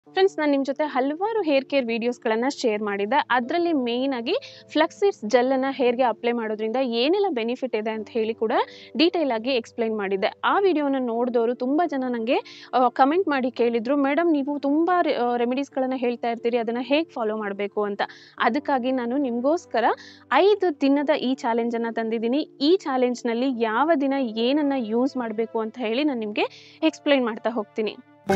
friends ನಾನು ನಿಮ್ಮ ಜೊತೆ ಹಲವಾರು ಹೇರ್ ಕೇರ್ ವೀಡಿಯೋಸ್ಗಳನ್ನು ಶೇರ್ ಮಾಡಿದ್ದೆ ಅದರಲ್ಲಿ ಮೇಯ್ನಾಗಿ ಫ್ಲಕ್ಸಿಡ್ಸ್ ಜೆಲ್ಲನ್ನು ಹೇರ್ಗೆ ಅಪ್ಲೈ ಮಾಡೋದ್ರಿಂದ ಏನೆಲ್ಲ ಬೆನಿಫಿಟ್ ಇದೆ ಅಂತ ಹೇಳಿ ಕೂಡ ಡೀಟೇಲ್ ಆಗಿ ಎಕ್ಸ್ಪ್ಲೈನ್ ಮಾಡಿದ್ದೆ ಆ ವಿಡಿಯೋನ ನೋಡಿದವರು ತುಂಬ ಜನ ನನಗೆ ಕಮೆಂಟ್ ಮಾಡಿ ಕೇಳಿದರು ಮೇಡಮ್ ನೀವು ತುಂಬ ರೆಮಿಡೀಸ್ಗಳನ್ನು ಹೇಳ್ತಾ ಇರ್ತೀರಿ ಅದನ್ನು ಹೇಗೆ ಫಾಲೋ ಮಾಡಬೇಕು ಅಂತ ಅದಕ್ಕಾಗಿ ನಾನು ನಿಮಗೋಸ್ಕರ ಐದು ದಿನದ ಈ ಚಾಲೆಂಜನ್ನು ತಂದಿದ್ದೀನಿ ಈ ಚಾಲೆಂಜ್ನಲ್ಲಿ ಯಾವ ದಿನ ಏನನ್ನು ಯೂಸ್ ಮಾಡಬೇಕು ಅಂತ ಹೇಳಿ ನಾನು ನಿಮಗೆ ಎಕ್ಸ್ಪ್ಲೈನ್ ಮಾಡ್ತಾ ಹೋಗ್ತೀನಿ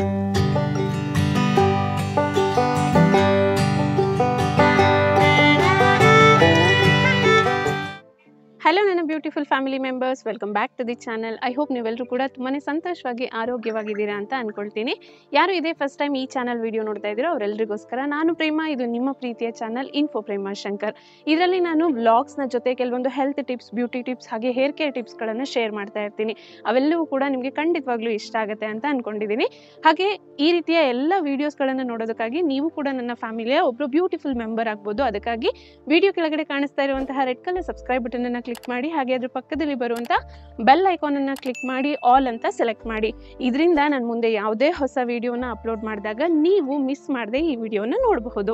ಹಲೋ ನನ್ನ beautiful family members welcome back to the channel I hope ನೀವೆಲ್ಲರೂ ಕೂಡ ತುಂಬಾ ಸಂತೋಷವಾಗಿ ಆರೋಗ್ಯವಾಗಿದ್ದೀರಾ ಅಂತ ಅನ್ಕೊಳ್ತೀನಿ ಯಾರು ಇದೇ ಫಸ್ಟ್ ಟೈಮ್ ಈ ಚಾನಲ್ ವಿಡಿಯೋ ನೋಡ್ತಾ ಇದ್ದೀರೋ ಅವರೆಲ್ಲರಿಗೋಸ್ಕರ ನಾನು ಪ್ರೇಮ ಇದು ನಿಮ್ಮ ಪ್ರೀತಿಯ ಚಾನಲ್ ಇನ್ಫೋ ಪ್ರೇಮ ಶಂಕರ್ ಇದರಲ್ಲಿ ನಾನು ವ್ಲಾಗ್ಸ್ನ ಜೊತೆ ಕೆಲವೊಂದು ಹೆಲ್ತ್ ಟಿಪ್ಸ್ ಬ್ಯೂಟಿ ಟಿಪ್ಸ್ ಹಾಗೆ ಹೇರ್ ಕೇರ್ ಟಿಪ್ಸ್ಗಳನ್ನು ಶೇರ್ ಮಾಡ್ತಾ ಇರ್ತೀನಿ ಅವೆಲ್ಲವೂ ಕೂಡ ನಿಮಗೆ ಖಂಡಿತವಾಗ್ಲೂ ಇಷ್ಟ ಆಗುತ್ತೆ ಅಂತ ಅನ್ಕೊಂಡಿದ್ದೀನಿ ಹಾಗೆ ಈ ರೀತಿಯ ಎಲ್ಲ ವೀಡಿಯೋಸ್ಗಳನ್ನು ನೋಡೋದಕ್ಕಾಗಿ ನೀವು ಕೂಡ ನನ್ನ ಫ್ಯಾಮಿಲಿಯ ಒಬ್ಬರು ಬ್ಯೂಟಿಫುಲ್ ಮೆಂಬರ್ ಆಗ್ಬೋದು ಅದಕ್ಕಾಗಿ ವಿಡಿಯೋ ಕೆಳಗಡೆ ಕಾಣಿಸ್ತಾ ಇರುವಂತಹ ರೆಡ್ ಕಲರ್ ಸಬ್ಸ್ಕ್ರೈಬ್ ಬಟನ್ ಅನ್ನ ಕ್ಲಿಕ್ ಮಾಡಿ ಹಾಗೆ ಅದ್ರ ಪಕ್ಕದಲ್ಲಿ ಬರುವಂತ ಬೆಲ್ ಐಕಾನ್ ಅನ್ನ ಕ್ಲಿಕ್ ಮಾಡಿ ಆಲ್ ಅಂತ ಸೆಲೆಕ್ಟ್ ಮಾಡಿ ಇದರಿಂದ ನಾನು ಮುಂದೆ ಯಾವುದೇ ಹೊಸ ವಿಡಿಯೋನ ಅಪ್ಲೋಡ್ ಮಾಡಿದಾಗ ನೀವು ಮಿಸ್ ಮಾಡದೆ ಈ ವಿಡಿಯೋನ ನೋಡಬಹುದು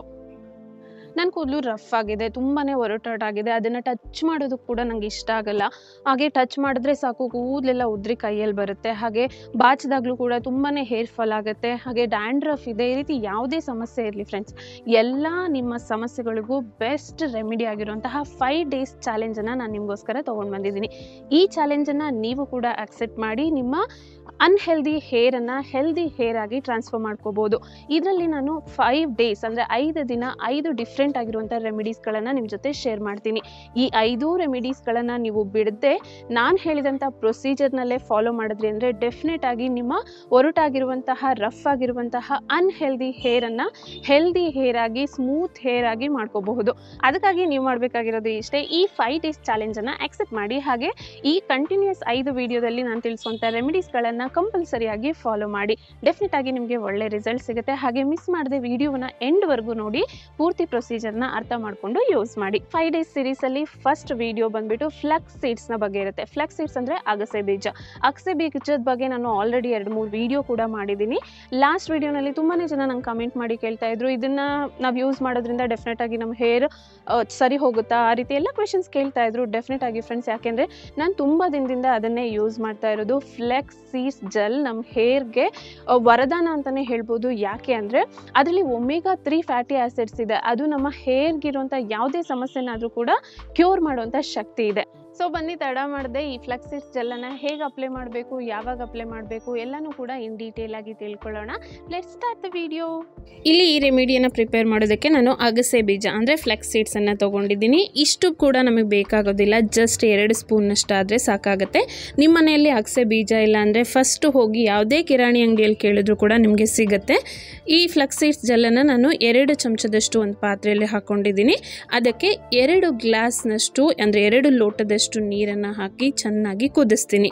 ನನ್ನ ಕೂದಲು ರಫ್ ಆಗಿದೆ ತುಂಬಾ ಒರಟಾಗಿದೆ ಅದನ್ನು ಟಚ್ ಮಾಡೋದು ಕೂಡ ನಂಗೆ ಇಷ್ಟ ಆಗಲ್ಲ ಹಾಗೆ ಟಚ್ ಮಾಡಿದ್ರೆ ಸಾಕು ಕೂದಲೆಲ್ಲ ಉದ್ರಿ ಕೈಯಲ್ಲಿ ಬರುತ್ತೆ ಹಾಗೆ ಬಾಚಿದಾಗಲೂ ಕೂಡ ತುಂಬಾ ಹೇರ್ ಫಾಲ್ ಆಗುತ್ತೆ ಹಾಗೆ ಡ್ಯಾಂಡ್ರಫ್ ಇದೆ ಈ ರೀತಿ ಯಾವುದೇ ಸಮಸ್ಯೆ ಇರಲಿ ಫ್ರೆಂಡ್ಸ್ ಎಲ್ಲ ನಿಮ್ಮ ಸಮಸ್ಯೆಗಳಿಗೂ ಬೆಸ್ಟ್ ರೆಮಿಡಿ ಆಗಿರುವಂತಹ ಫೈವ್ ಡೇಸ್ ಚಾಲೆಂಜನ್ನು ನಾನು ನಿಮಗೋಸ್ಕರ ತೊಗೊಂಡು ಬಂದಿದ್ದೀನಿ ಈ ಚಾಲೆಂಜನ್ನು ನೀವು ಕೂಡ ಅಕ್ಸೆಪ್ಟ್ ಮಾಡಿ ನಿಮ್ಮ ಅನ್ಹೆಲ್ದಿ ಹೇರನ್ನು ಹೆಲ್ದಿ ಹೇರ್ ಆಗಿ ಟ್ರಾನ್ಸ್ಫರ್ ಮಾಡ್ಕೋಬೋದು ಇದರಲ್ಲಿ ನಾನು ಫೈವ್ ಡೇಸ್ ಅಂದರೆ ಐದು ದಿನ ಐದು ಡಿಫ್ರೆಂಟ್ ಆಗಿರುವಂಥ ರೆಮಿಡೀಸ್ಗಳನ್ನು ನಿಮ್ಮ ಜೊತೆ ಶೇರ್ ಮಾಡ್ತೀನಿ ಈ ಐದು ರೆಮಿಡೀಸ್ಗಳನ್ನು ನೀವು ಬಿಡದೆ ನಾನು ಹೇಳಿದಂಥ ಪ್ರೊಸೀಜರ್ನಲ್ಲೇ ಫಾಲೋ ಮಾಡಿದ್ರಿ ಅಂದರೆ ಡೆಫಿನೆಟ್ ಆಗಿ ನಿಮ್ಮ ಒರಟಾಗಿರುವಂತಹ ರಫ್ ಆಗಿರುವಂತಹ ಅನ್ಹೆಲ್ದಿ ಹೇರನ್ನು ಹೆಲ್ದಿ ಹೇರ್ ಆಗಿ ಸ್ಮೂತ್ ಹೇರ್ ಆಗಿ ಮಾಡ್ಕೋಬಹುದು ಅದಕ್ಕಾಗಿ ನೀವು ಮಾಡಬೇಕಾಗಿರೋದು ಇಷ್ಟೇ ಈ ಫೈವ್ ಡೇಸ್ ಚಾಲೆಂಜನ್ನು ಆಕ್ಸೆಪ್ಟ್ ಮಾಡಿ ಹಾಗೆ ಈ ಕಂಟಿನ್ಯೂಸ್ ಐದು ವಿಡಿಯೋದಲ್ಲಿ ನಾನು ತಿಳಿಸುವಂಥ ರೆಮಿಡೀಸ್ಗಳನ್ನು ಕಂಪಲ್ಸರಿಯಾಗಿ ಫಾಲೋ ಮಾಡಿ ಡೆಫಿನೆಟ್ ಆಗಿ ನಿಮಗೆ ಒಳ್ಳೆ ರಿಸಲ್ಟ್ ಸಿಗುತ್ತೆ ಹಾಗೆ ಮಿಸ್ ಮಾಡದೆ ವಿಡಿಯೋನ ಎಂಡ್ವರೆಗೂ ನೋಡಿ ಪೂರ್ತಿ ಪ್ರೊಸೀಜರ್ನ ಅರ್ಥ ಮಾಡಿಕೊಂಡು ಯೂಸ್ ಮಾಡಿ ಫೈವ್ ಡೇಸ್ ಸೀರೀಸಲ್ಲಿ ಫಸ್ಟ್ ವಿಡಿಯೋ ಬಂದ್ಬಿಟ್ಟು ಫ್ಲಕ್ಸ್ ಸೀಡ್ಸ್ನ ಬಗ್ಗೆ ಇರುತ್ತೆ ಫ್ಲಕ್ಸ್ ಸೀಡ್ಸ್ ಅಂದರೆ ಅಗಸೆ ಬೀಜ ಅಗಸೆ ಬೀಜದ ಬಗ್ಗೆ ನಾನು ಆಲ್ರೆಡಿ ಎರಡು ಮೂರು ವಿಡಿಯೋ ಕೂಡ ಮಾಡಿದ್ದೀನಿ ಲಾಸ್ಟ್ ವಿಡಿಯೋನಲ್ಲಿ ತುಂಬಾ ಜನ ನಂಗೆ ಕಮೆಂಟ್ ಮಾಡಿ ಕೇಳ್ತಾ ಇದ್ರು ಇದನ್ನು ನಾವು ಯೂಸ್ ಮಾಡೋದ್ರಿಂದ ಡೆಫಿನೆಟ್ ಆಗಿ ನಮ್ಮ ಹೇರ್ ಸರಿ ಹೋಗುತ್ತಾ ಆ ರೀತಿ ಎಲ್ಲ ಕ್ವೆಶನ್ಸ್ ಕೇಳ್ತಾ ಇದ್ರು ಡೆಫಿನೆಟ್ ಆಗಿ ಫ್ರೆಂಡ್ಸ್ ಯಾಕೆಂದರೆ ನಾನು ತುಂಬ ದಿನದಿಂದ ಅದನ್ನೇ ಯೂಸ್ ಮಾಡ್ತಾ ಇರೋದು ಫ್ಲೆಕ್ಸ್ ಸೀಡ್ಸ್ ಜೆಲ್ ನಮ್ಮ ಹೇರ್ಗೆ ವರದಾನ ಅಂತಲೇ ಹೇಳ್ಬೋದು ಯಾಕೆ ಅಂದರೆ ಅದರಲ್ಲಿ ಒಮೆಗಾ ತ್ರೀ ಫ್ಯಾಟಿ ಆಸಿಡ್ಸ್ ಇದೆ ಅದು ನಮ್ಮ ಹೇರ್ಗಿರುವಂಥ ಯಾವುದೇ ಸಮಸ್ಯೆನಾದರೂ ಕೂಡ ಕ್ಯೂರ್ ಮಾಡುವಂಥ ಶಕ್ತಿ ಇದೆ ಸೊ ಬನ್ನಿ ತಡ ಮಾಡದೆ ಈ ಫ್ಲಕ್ಸಿಸ್ ಜೆಲ್ಲನ್ನು ಹೇಗೆ ಅಪ್ಲೈ ಮಾಡಬೇಕು ಯಾವಾಗ ಅಪ್ಲೈ ಮಾಡಬೇಕು ಎಲ್ಲನೂ ಕೂಡ ಇನ್ ಡೀಟೇಲ್ ಆಗಿ ತಿಳ್ಕೊಳ್ಳೋಣ ಲೆಟ್ ಸ್ಟಾರ್ಟ್ ದ ವಿಡಿಯೋ ಇಲ್ಲಿ ಈ ರೆಮಿಡಿಯನ್ನು ಪ್ರಿಪೇರ್ ಮಾಡೋದಕ್ಕೆ ನಾನು ಅಗಸೆ ಬೀಜ ಅಂದರೆ ಫ್ಲೆಕ್ಸ್ ಸೀಡ್ಸನ್ನು ತೊಗೊಂಡಿದ್ದೀನಿ ಇಷ್ಟು ಕೂಡ ನಮಗೆ ಬೇಕಾಗೋದಿಲ್ಲ ಜಸ್ಟ್ ಎರಡು ಸ್ಪೂನಷ್ಟು ಆದರೆ ಸಾಕಾಗುತ್ತೆ ನಿಮ್ಮ ಮನೆಯಲ್ಲಿ ಅಗಸೆ ಬೀಜ ಇಲ್ಲ ಅಂದರೆ ಫಸ್ಟು ಹೋಗಿ ಯಾವುದೇ ಕಿರಾಣಿ ಅಂಗಡಿಯಲ್ಲಿ ಕೇಳಿದ್ರು ಕೂಡ ನಿಮಗೆ ಸಿಗುತ್ತೆ ಈ ಫ್ಲಕ್ಸ್ ಸೀಡ್ಸ್ ಜೆಲ್ಲನ್ನು ನಾನು ಎರಡು ಚಮಚದಷ್ಟು ಒಂದು ಪಾತ್ರೆಯಲ್ಲಿ ಹಾಕ್ಕೊಂಡಿದ್ದೀನಿ ಅದಕ್ಕೆ ಎರಡು ಗ್ಲಾಸ್ನಷ್ಟು ಅಂದರೆ ಎರಡು ಲೋಟದಷ್ಟು ನೀರನ್ನು ಹಾಕಿ ಚೆನ್ನಾಗಿ ಕುದಿಸ್ತೀನಿ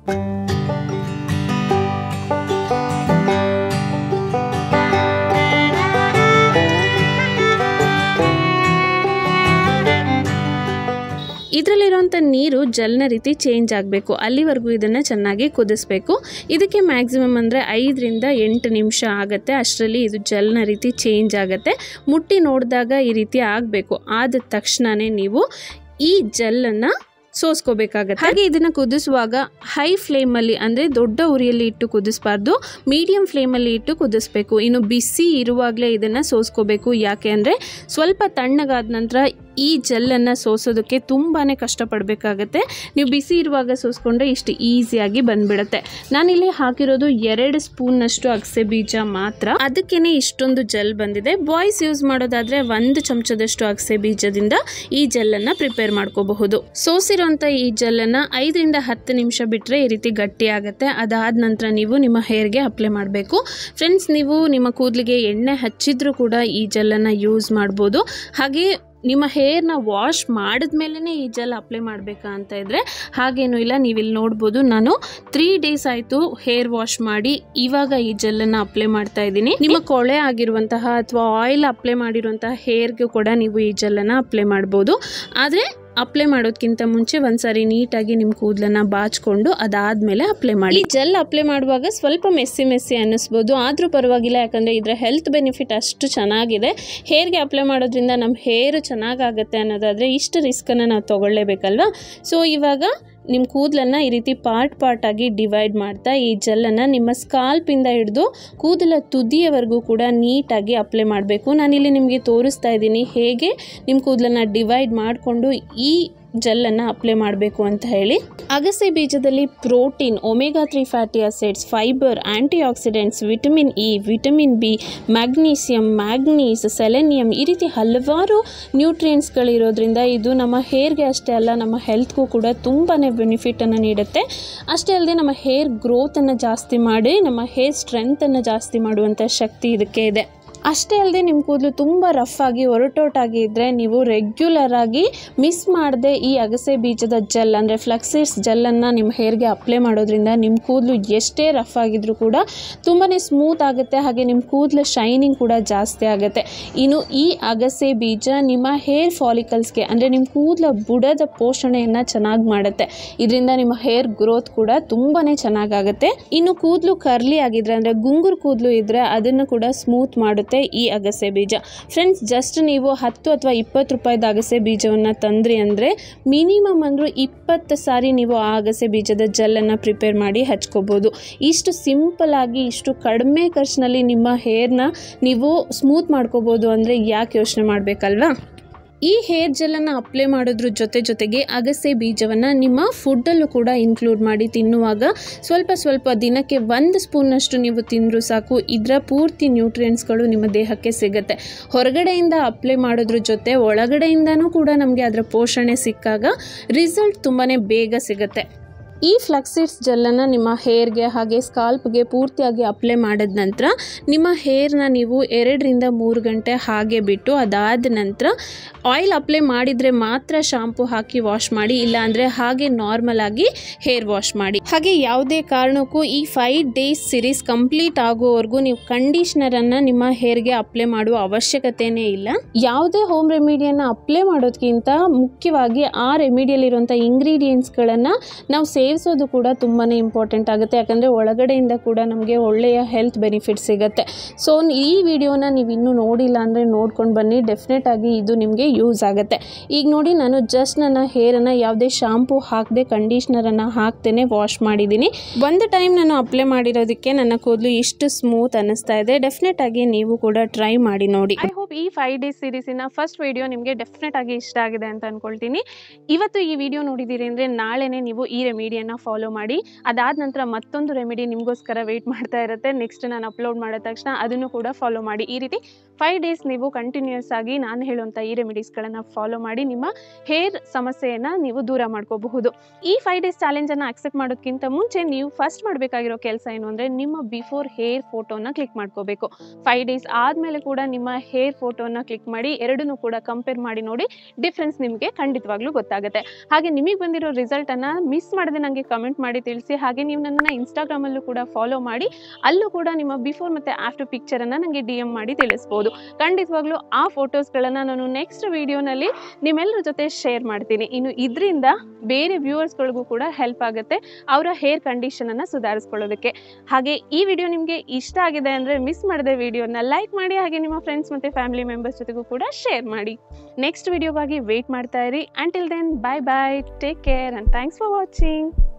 ಇದರಲ್ಲಿರುವಂಥ ನೀರು ಜಲ್ನ ರೀತಿ ಚೇಂಜ್ ಆಗಬೇಕು ಅಲ್ಲಿವರೆಗೂ ಇದನ್ನು ಚೆನ್ನಾಗಿ ಕುದಿಸ್ಬೇಕು ಇದಕ್ಕೆ ಮ್ಯಾಕ್ಸಿಮಮ್ ಅಂದರೆ ಐದರಿಂದ ಎಂಟು ನಿಮಿಷ ಆಗುತ್ತೆ ಅಷ್ಟರಲ್ಲಿ ಇದು ಜಲ್ನ ರೀತಿ ಚೇಂಜ್ ಆಗುತ್ತೆ ಮುಟ್ಟಿ ನೋಡಿದಾಗ ಈ ರೀತಿ ಆಗಬೇಕು ಆದ ತಕ್ಷಣವೇ ನೀವು ಈ ಜೆಲ್ಲನ್ನು ಸೋಸ್ಕೋಬೇಕಾಗತ್ತೆ ಹಾಗೆ ಇದನ್ನು ಕುದಿಸುವಾಗ ಹೈ ಫ್ಲೇಮಲ್ಲಿ ಅಂದರೆ ದೊಡ್ಡ ಉರಿಯಲ್ಲಿ ಇಟ್ಟು ಕುದಿಸ್ಬಾರ್ದು ಮೀಡಿಯಂ ಫ್ಲೇಮಲ್ಲಿ ಇಟ್ಟು ಕುದಿಸ್ಬೇಕು ಇನ್ನು ಬಿಸಿ ಇರುವಾಗಲೇ ಇದನ್ನು ಸೋಸ್ಕೋಬೇಕು ಯಾಕೆ ಅಂದರೆ ಸ್ವಲ್ಪ ತಣ್ಣಗಾದ ನಂತರ ಈ ಜೆಲ್ಲನ್ನು ಸೋಸೋದಕ್ಕೆ ತುಂಬಾ ಕಷ್ಟಪಡಬೇಕಾಗತ್ತೆ ನೀವು ಬಿಸಿ ಇರುವಾಗ ಸೋಸ್ಕೊಂಡ್ರೆ ಇಷ್ಟು ಈಸಿಯಾಗಿ ಬಂದ್ಬಿಡುತ್ತೆ ನಾನಿಲ್ಲಿ ಹಾಕಿರೋದು ಎರಡು ಸ್ಪೂನ್ನಷ್ಟು ಅಗಸೆ ಬೀಜ ಮಾತ್ರ ಅದಕ್ಕೇನೆ ಇಷ್ಟೊಂದು ಜೆಲ್ ಬಂದಿದೆ ಬಾಯ್ಸ್ ಯೂಸ್ ಮಾಡೋದಾದ್ರೆ ಒಂದು ಚಮಚದಷ್ಟು ಅಗಸೆ ಬೀಜದಿಂದ ಈ ಜೆಲ್ಲನ್ನು ಪ್ರಿಪೇರ್ ಮಾಡ್ಕೋಬಹುದು ಸೋಸಿರೋಂಥ ಈ ಜೆಲ್ಲನ್ನು ಐದರಿಂದ ಹತ್ತು ನಿಮಿಷ ಬಿಟ್ಟರೆ ಈ ರೀತಿ ಗಟ್ಟಿ ಆಗುತ್ತೆ ಅದಾದ ನಂತರ ನೀವು ನಿಮ್ಮ ಹೇರ್ಗೆ ಅಪ್ಲೈ ಮಾಡಬೇಕು ಫ್ರೆಂಡ್ಸ್ ನೀವು ನಿಮ್ಮ ಕೂದಲಿಗೆ ಎಣ್ಣೆ ಹಚ್ಚಿದ್ರೂ ಕೂಡ ಈ ಜೆಲ್ಲನ್ನು ಯೂಸ್ ಮಾಡ್ಬೋದು ಹಾಗೆ ನಿಮ್ಮ ಹೇರ್ನ ವಾಶ್ ಮಾಡಿದ್ಮೇಲೆ ಈ ಜೆಲ್ ಅಪ್ಲೈ ಮಾಡಬೇಕಾ ಅಂತ ಇದ್ದರೆ ಹಾಗೇನೂ ಇಲ್ಲ ನೀವು ಇಲ್ಲಿ ನೋಡ್ಬೋದು ನಾನು ತ್ರೀ ಡೇಸ್ ಆಯಿತು ಹೇರ್ ವಾಶ್ ಮಾಡಿ ಇವಾಗ ಈ ಜೆಲ್ಲನ್ನು ಅಪ್ಲೈ ಮಾಡ್ತಾ ಇದ್ದೀನಿ ನಿಮ್ಮ ಕೊಳೆ ಆಗಿರುವಂತಹ ಅಥವಾ ಆಯಿಲ್ ಅಪ್ಲೈ ಮಾಡಿರುವಂತಹ ಹೇರ್ಗೂ ಕೂಡ ನೀವು ಈ ಜೆಲ್ಲನ್ನು ಅಪ್ಲೈ ಮಾಡ್ಬೋದು ಆದರೆ ಅಪ್ಲೈ ಮಾಡೋದಕ್ಕಿಂತ ಮುಂಚೆ ಒಂದ್ಸರಿ ನೀಟಾಗಿ ನಿಮ್ಮ ಕೂದಲನ್ನು ಬಾಚ್ಕೊಂಡು ಅದಾದಮೇಲೆ ಅಪ್ಲೈ ಮಾಡಿ ಈ ಜೆಲ್ ಅಪ್ಲೈ ಮಾಡುವಾಗ ಸ್ವಲ್ಪ ಮೆಸ್ಸಿ ಮೆಸ್ಸಿ ಅನ್ನಿಸ್ಬೋದು ಆದರೂ ಪರವಾಗಿಲ್ಲ ಯಾಕಂದರೆ ಇದರ ಹೆಲ್ತ್ ಬೆನಿಫಿಟ್ ಅಷ್ಟು ಚೆನ್ನಾಗಿದೆ ಹೇರ್ಗೆ ಅಪ್ಲೈ ಮಾಡೋದ್ರಿಂದ ನಮ್ಮ ಹೇರು ಚೆನ್ನಾಗಾಗುತ್ತೆ ಅನ್ನೋದಾದರೆ ಇಷ್ಟು ರಿಸ್ಕನ್ನು ನಾವು ತೊಗೊಳ್ಳೇಬೇಕಲ್ವಾ ಸೊ ಇವಾಗ ನಿಮ್ಮ ಕೂದಲನ್ನು ಈ ರೀತಿ ಪಾರ್ಟ್ ಪಾರ್ಟಾಗಿ ಡಿವೈಡ್ ಮಾಡ್ತಾ ಈ ಜೆಲ್ಲನ್ನು ನಿಮ್ಮ ಸ್ಕಾಲ್ಪಿಂದ ಹಿಡಿದು ಕೂದಲ ತುದಿಯವರೆಗೂ ಕೂಡ ನೀಟಾಗಿ ಅಪ್ಲೈ ಮಾಡಬೇಕು ನಾನಿಲ್ಲಿ ನಿಮಗೆ ತೋರಿಸ್ತಾ ಇದ್ದೀನಿ ಹೇಗೆ ನಿಮ್ಮ ಕೂದಲನ್ನು ಡಿವೈಡ್ ಮಾಡಿಕೊಂಡು ಈ ಜೆಲ್ಲನ್ನು ಅಪ್ಲೈ ಮಾಡಬೇಕು ಅಂತ ಹೇಳಿ ಅಗಸೆ ಬೀಜದಲ್ಲಿ protein omega three fatty acids fibre antioxidants vitamin E vitamin B magnesium manganese selenium ಈ ರೀತಿ ಹಲವಾರು ನ್ಯೂಟ್ರಿಯೆಂಟ್ಸ್ಗಳಿರೋದ್ರಿಂದ ಇದು ನಮ್ಮ ಹೇರ್ಗೆ ಅಷ್ಟೇ ಅಲ್ಲ ನಮ್ಮ ಹೆಲ್ತ್ಗೂ ಕೂಡ ತುಂಬಾ ಬೆನಿಫಿಟನ್ನು ನೀಡುತ್ತೆ ಅಷ್ಟೇ ಅಲ್ಲದೆ ನಮ್ಮ ಹೇರ್ ಗ್ರೋತನ್ನು ಜಾಸ್ತಿ ಮಾಡಿ ನಮ್ಮ ಹೇರ್ ಸ್ಟ್ರೆಂತನ್ನು ಜಾಸ್ತಿ ಮಾಡುವಂಥ ಶಕ್ತಿ ಇದಕ್ಕೆ ಇದೆ ಅಷ್ಟೇ ಅಲ್ಲದೆ ನಿಮ್ಮ ಕೂದಲು ತುಂಬ ರಫ್ ಆಗಿ ಒರಟೊಟ್ಟಾಗಿ ಇದ್ದರೆ ನೀವು ರೆಗ್ಯುಲರ್ ಆಗಿ ಮಿಸ್ ಮಾಡದೆ ಈ ಅಗಸೆ ಬೀಜದ ಜೆಲ್ ಅಂದರೆ ಫ್ಲಕ್ಸಿಸ್ ಜೆಲ್ಲನ್ನು ನಿಮ್ಮ ಹೇರ್ಗೆ ಅಪ್ಲೈ ಮಾಡೋದ್ರಿಂದ ನಿಮ್ಮ ಕೂದಲು ಎಷ್ಟೇ ರಫ್ ಆಗಿದ್ರೂ ಕೂಡ ತುಂಬಾ ಸ್ಮೂತ್ ಆಗುತ್ತೆ ಹಾಗೆ ನಿಮ್ಮ ಕೂದಲ ಶೈನಿಂಗ್ ಕೂಡ ಜಾಸ್ತಿ ಆಗುತ್ತೆ ಇನ್ನು ಈ ಅಗಸೆ ಬೀಜ ನಿಮ್ಮ ಹೇರ್ ಫಾಲಿಕಲ್ಸ್ಗೆ ಅಂದರೆ ನಿಮ್ಮ ಕೂದಲ ಬುಡದ ಪೋಷಣೆಯನ್ನು ಚೆನ್ನಾಗಿ ಮಾಡುತ್ತೆ ಇದರಿಂದ ನಿಮ್ಮ ಹೇರ್ ಗ್ರೋತ್ ಕೂಡ ತುಂಬಾ ಚೆನ್ನಾಗಾಗುತ್ತೆ ಇನ್ನು ಕೂದಲು ಕರ್ಲಿ ಆಗಿದ್ರೆ ಅಂದರೆ ಗುಂಗುರು ಕೂದಲು ಇದ್ದರೆ ಅದನ್ನು ಕೂಡ ಸ್ಮೂತ್ ಮಾಡುತ್ತೆ ಈ ಅಗಸೆ ಬೀಜ ಫ್ರೆಂಡ್ಸ್ ಜಸ್ಟ್ ನೀವು ಹತ್ತು ಅಥವಾ ಇಪ್ಪತ್ತು ರೂಪಾಯಿದ ಅಗಸೆ ಬೀಜವನ್ನು ತಂದ್ರಿ ಅಂದರೆ ಮಿನಿಮಮ್ ಅಂದರೂ ಇಪ್ಪತ್ತು ಸಾರಿ ನೀವು ಆ ಅಗಸೆ ಬೀಜದ ಜೆಲ್ಲನ್ನು ಪ್ರಿಪೇರ್ ಮಾಡಿ ಹಚ್ಕೋಬೋದು ಇಷ್ಟು ಸಿಂಪಲ್ ಆಗಿ ಇಷ್ಟು ಕಡಿಮೆ ಖರ್ಚಿನಲ್ಲಿ ನಿಮ್ಮ ಹೇರ್ನ ನೀವು ಸ್ಮೂತ್ ಮಾಡ್ಕೋಬೋದು ಅಂದರೆ ಯಾಕೆ ಯೋಚನೆ ಮಾಡಬೇಕಲ್ವಾ ಈ ಹೇರ್ ಜೆಲ್ಲನ್ನು ಅಪ್ಲೈ ಮಾಡೋದ್ರ ಜೊತೆ ಜೊತೆಗೆ ಅಗಸೆ ಬೀಜವನ್ನು ನಿಮ್ಮ ಫುಡ್ಡಲ್ಲೂ ಕೂಡ ಇನ್ಕ್ಲೂಡ್ ಮಾಡಿ ತಿನ್ನುವಾಗ ಸ್ವಲ್ಪ ಸ್ವಲ್ಪ ದಿನಕ್ಕೆ ಒಂದು ಸ್ಪೂನಷ್ಟು ನೀವು ತಿಂದರೂ ಸಾಕು ಇದರ ಪೂರ್ತಿ ನ್ಯೂಟ್ರಿಯೆಂಟ್ಸ್ಗಳು ನಿಮ್ಮ ದೇಹಕ್ಕೆ ಸಿಗುತ್ತೆ ಹೊರಗಡೆಯಿಂದ ಅಪ್ಲೈ ಮಾಡೋದ್ರ ಜೊತೆ ಒಳಗಡೆಯಿಂದನೂ ಕೂಡ ನಮಗೆ ಅದರ ಪೋಷಣೆ ಸಿಕ್ಕಾಗ ರಿಸಲ್ಟ್ ತುಂಬಾ ಬೇಗ ಸಿಗುತ್ತೆ ಈ ಫ್ಲಕ್ಸಿಡ್ಸ್ ಜೆಲ್ಲನ್ನು ನಿಮ್ಮ ಹೇರ್ಗೆ ಹಾಗೆ ಸ್ಕಾಲ್ಪ್ಗೆ ಪೂರ್ತಿಯಾಗಿ ಅಪ್ಲೈ ಮಾಡಿದ ನಂತರ ನಿಮ್ಮ ಹೇರ್ನ ನೀವು ಎರಡರಿಂದ ಮೂರು ಗಂಟೆ ಹಾಗೆ ಬಿಟ್ಟು ಅದಾದ ನಂತರ ಆಯಿಲ್ ಅಪ್ಲೈ ಮಾಡಿದರೆ ಮಾತ್ರ ಶಾಂಪು ಹಾಕಿ ವಾಶ್ ಮಾಡಿ ಇಲ್ಲಾಂದರೆ ಹಾಗೆ ನಾರ್ಮಲ್ ಆಗಿ ಹೇರ್ ವಾಶ್ ಮಾಡಿ ಹಾಗೆ ಯಾವುದೇ ಕಾರಣಕ್ಕೂ ಈ ಫೈವ್ ಡೇಸ್ ಸಿರೀಸ್ ಕಂಪ್ಲೀಟ್ ಆಗೋವರೆಗೂ ನೀವು ಕಂಡೀಷ್ನರನ್ನು ನಿಮ್ಮ ಹೇರ್ಗೆ ಅಪ್ಲೈ ಮಾಡುವ ಅವಶ್ಯಕತೆಯೇ ಇಲ್ಲ ಯಾವುದೇ ಹೋಮ್ ರೆಮಿಡಿಯನ್ನು ಅಪ್ಲೈ ಮಾಡೋದಕ್ಕಿಂತ ಮುಖ್ಯವಾಗಿ ಆ ರೆಮಿಡಿಯಲ್ಲಿರುವಂಥ ಇಂಗ್ರೀಡಿಯೆಂಟ್ಸ್ಗಳನ್ನು ನಾವು ಸೇವಿಸೋದು ಕೂಡ ತುಂಬಾ ಇಂಪಾರ್ಟೆಂಟ್ ಆಗುತ್ತೆ ಯಾಕಂದರೆ ಒಳಗಡೆಯಿಂದ ಕೂಡ ನಮಗೆ ಒಳ್ಳೆಯ ಹೆಲ್ತ್ ಬೆನಿಫಿಟ್ ಸಿಗುತ್ತೆ ಸೊ ಈ ವಿಡಿಯೋನ ನೀವು ಇನ್ನೂ ನೋಡಿಲ್ಲ ಅಂದರೆ ನೋಡ್ಕೊಂಡು ಬನ್ನಿ ಡೆಫಿನೆಟ್ ಆಗಿ ಇದು ನಿಮಗೆ ಯೂಸ್ ಆಗುತ್ತೆ ಈಗ ನೋಡಿ ನಾನು ಜಸ್ಟ್ ನನ್ನ ಹೇರನ್ನು ಯಾವುದೇ ಶಾಂಪೂ ಹಾಕದೆ ಕಂಡೀಷ್ನರನ್ನು ಹಾಕ್ತೇನೆ ವಾಶ್ ಮಾಡಿದ್ದೀನಿ ಒಂದು ಟೈಮ್ ನಾನು ಅಪ್ಲೈ ಮಾಡಿರೋದಕ್ಕೆ ನನ್ನ ಕೂದಲು ಇಷ್ಟು ಸ್ಮೂತ್ ಅನ್ನಿಸ್ತಾ ಇದೆ ಡೆಫಿನೆಟ್ ಆಗಿ ನೀವು ಕೂಡ ಟ್ರೈ ಮಾಡಿ ನೋಡಿ ಐ ಹೋಪ್ ಈ ಫೈವ್ ಡೇಸ್ ಸೀರೀಸಿನ ಫಸ್ಟ್ ವಿಡಿಯೋ ನಿಮಗೆ ಡೆಫಿನೆಟ್ ಆಗಿ ಇಷ್ಟ ಆಗಿದೆ ಅಂತ ಅನ್ಕೊಳ್ತೀನಿ ಇವತ್ತು ಈ ವಿಡಿಯೋ ನೋಡಿದ್ದೀರಿ ಅಂದರೆ ನಾಳೆನೇ ನೀವು ಈ ರೆಮಿಡಿಯನ್ನು ಫಾಲೋ ಮಾಡಿ ಅದಾದ ನಂತರ ಮತ್ತೊಂದು ರೆಮಿಡಿ ನಿಮಗೋಸ್ಕರ ವೆಯ್ಟ್ ಮಾಡ್ತಾ ಇರುತ್ತೆ ನೆಕ್ಸ್ಟ್ ನಾನು ಅಪ್ಲೋಡ್ ಮಾಡಿದ ತಕ್ಷಣ ಅದನ್ನು ಕೂಡ ಫಾಲೋ ಮಾಡಿ ಈ ರೀತಿ ಫೈವ್ ಡೇಸ್ ನೀವು ಕಂಟಿನ್ಯೂಸ್ ಆಗಿ ನಾನು ಹೇಳುವಂಥ ಈ ರೆಮಿಡೀಸ್ಗಳನ್ನು ಫಾಲೋ ಮಾಡಿ ನಿಮ್ಮ ಹೇರ್ ಸಮಸ್ಯೆಯನ್ನು ನೀವು ದೂರ ಮಾಡ್ಕೋಬಹುದು ಈ ಫೈವ್ ಡೇಸ್ ಚಾಲೆಂಜನ್ನು ಅಕ್ಸೆಪ್ಟ್ ಮಾಡೋದಕ್ಕಿಂತ ಮುಂಚೆ ನೀವು ಫಸ್ಟ್ ಮಾಡಬೇಕಾಗಿರೋ ಕೆಲಸ ಏನು ಅಂದರೆ ನಿಮ್ಮ ಬಿಫೋರ್ ಹೇರ್ ಫೋಟೋನ ಕ್ಲಿಕ್ ಮಾಡ್ಕೋಬೇಕು ಫೈವ್ ಡೇಸ್ ಆದಮೇಲೆ ಕೂಡ ನಿಮ್ಮ ಹೇರ್ ಫೋಟೋನ ಕ್ಲಿಕ್ ಮಾಡಿ ಎರಡನ್ನೂ ಕೂಡ ಕಂಪೇರ್ ಮಾಡಿ ನೋಡಿ ಡಿಫ್ರೆನ್ಸ್ ನಿಮಗೆ ಖಂಡಿತವಾಗ್ಲೂ ಗೊತ್ತಾಗುತ್ತೆ ಹಾಗೆ ನಿಮಗೆ ಬಂದಿರೋ ರಿಸಲ್ಟನ್ನು ಮಿಸ್ ಮಾಡದೆ ನನಗೆ ಕಮೆಂಟ್ ಮಾಡಿ ತಿಳಿಸಿ ಹಾಗೆ ನೀವು ನನ್ನನ್ನು ಇನ್ಸ್ಟಾಗ್ರಾಮಲ್ಲೂ ಕೂಡ ಫಾಲೋ ಮಾಡಿ ಅಲ್ಲೂ ಕೂಡ ನಿಮ್ಮ ಬಿಫೋರ್ ಮತ್ತು ಆಫ್ಟರ್ ಪಿಕ್ಚರನ್ನು ನನಗೆ ಡಿ ಎಮ್ ಮಾಡಿ ತಿಳಿಸ್ಬೋದು ಖಂಡಿತವಾಗ್ಲೂ ಆ ಫೋಟೋಸ್ಗಳನ್ನು ನಾನು ನೆಕ್ಸ್ಟ್ ವಿಡಿಯೋನಲ್ಲಿ ನಿಮ್ಮೆಲ್ಲರ ಜೊತೆ ಶೇರ್ ಮಾಡ್ತೀನಿ ಇನ್ನು ಇದರಿಂದ ಬೇರೆ ವ್ಯೂವರ್ಸ್ಗಳಿಗೂ ಕೂಡ ಹೆಲ್ಪ್ ಆಗುತ್ತೆ ಅವರ ಹೇರ್ ಕಂಡೀಷನನ್ನು ಸುಧಾರಿಸ್ಕೊಳ್ಳೋದಕ್ಕೆ ಹಾಗೆ ಈ ವಿಡಿಯೋ ನಿಮಗೆ ಇಷ್ಟ ಆಗಿದೆ ಅಂದರೆ ಮಿಸ್ ಮಾಡದೆ ವಿಡಿಯೋನ ಲೈಕ್ ಮಾಡಿ ಹಾಗೆ ನಿಮ್ಮ ಫ್ರೆಂಡ್ಸ್ ಮತ್ತು ಫ್ಯಾಮಿಲಿ ಮೆಂಬರ್ಸ್ ಜೊತೆಗೂ ಕೂಡ ಶೇರ್ ಮಾಡಿ ನೆಕ್ಸ್ಟ್ ವಿಡಿಯೋಗಾಗಿ ವೆಯ್ಟ್ ಮಾಡ್ತಾ ಇರಿ until then bye bye take care and thanks for watching